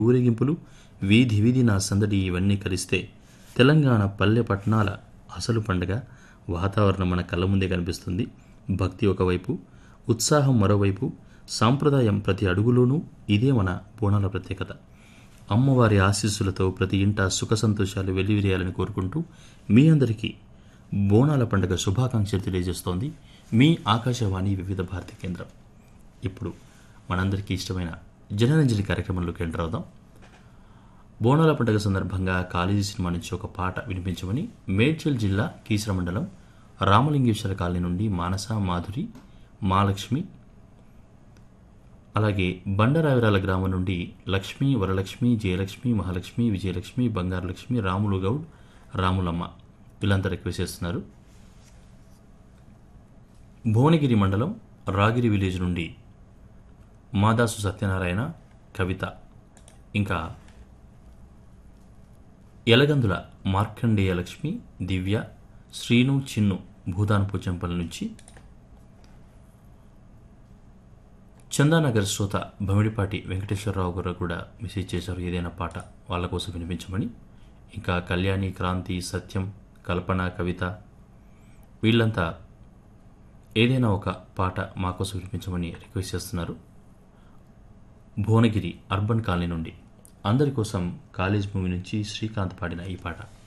ఊరేగింపులు వీధి వీధి నా సందడి ఇవన్నీ కలిస్తే తెలంగాణ పల్లె పట్టణాల అసలు పండుగ వాతావరణం మన కళ్ళ ముందే కనిపిస్తుంది భక్తి ఒకవైపు ఉత్సాహం మరోవైపు సాంప్రదాయం ప్రతి అడుగులోనూ ఇదే మన బోనాల ప్రత్యేకత అమ్మవారి ఆశీస్సులతో ప్రతి ఇంట సుఖ సంతోషాలు వెల్లివిరియాలని కోరుకుంటూ మీ అందరికీ బోనాల పండుగ శుభాకాంక్షలు తెలియజేస్తోంది మీ ఆకాశవాణి వివిధ భారతి కేంద్రం ఇప్పుడు మనందరికీ ఇష్టమైన జనరంజని కార్యక్రమంలోకి ఎంటర్ అవుదాం బోనాల పండుగ సందర్భంగా కాలేజీ సినిమా నుంచి ఒక పాట వినిపించమని మేడ్చల్ జిల్లా కీసర మండలం రామలింగేశ్వర కాలనీ నుండి మానస మాధురి మాలక్ష్మి అలాగే బండరావిరాల గ్రామం నుండి లక్ష్మి వరలక్ష్మి జయలక్ష్మి మహాలక్ష్మి విజయలక్ష్మి బంగారలక్ష్మి రాములు గౌడ్ రాములమ్మ వీళ్ళంతా రిక్వెస్ట్ చేస్తున్నారు భువనగిరి మండలం రాగిరి విలేజ్ నుండి మాదాసు సత్యనారాయణ కవిత ఇంకా ఎలగందుల మార్కండేయ లక్ష్మి దివ్య శ్రీను చిన్ను భూదాన్పు చెంపల నుంచి చందానగర్ శ్రోత భమిడిపాటి వెంకటేశ్వరరావు గారు కూడా మెసేజ్ చేశారు ఏదైనా పాట వాళ్ళ కోసం వినిపించమని ఇంకా కళ్యాణి క్రాంతి సత్యం కల్పన కవిత వీళ్ళంతా ఏదైనా ఒక పాట మా కోసం వినిపించమని రిక్వెస్ట్ చేస్తున్నారు భువనగిరి అర్బన్ కాలనీ నుండి అందరి కోసం కాలేజ్ మూవీ నుంచి శ్రీకాంత్ పాడిన ఈ పాట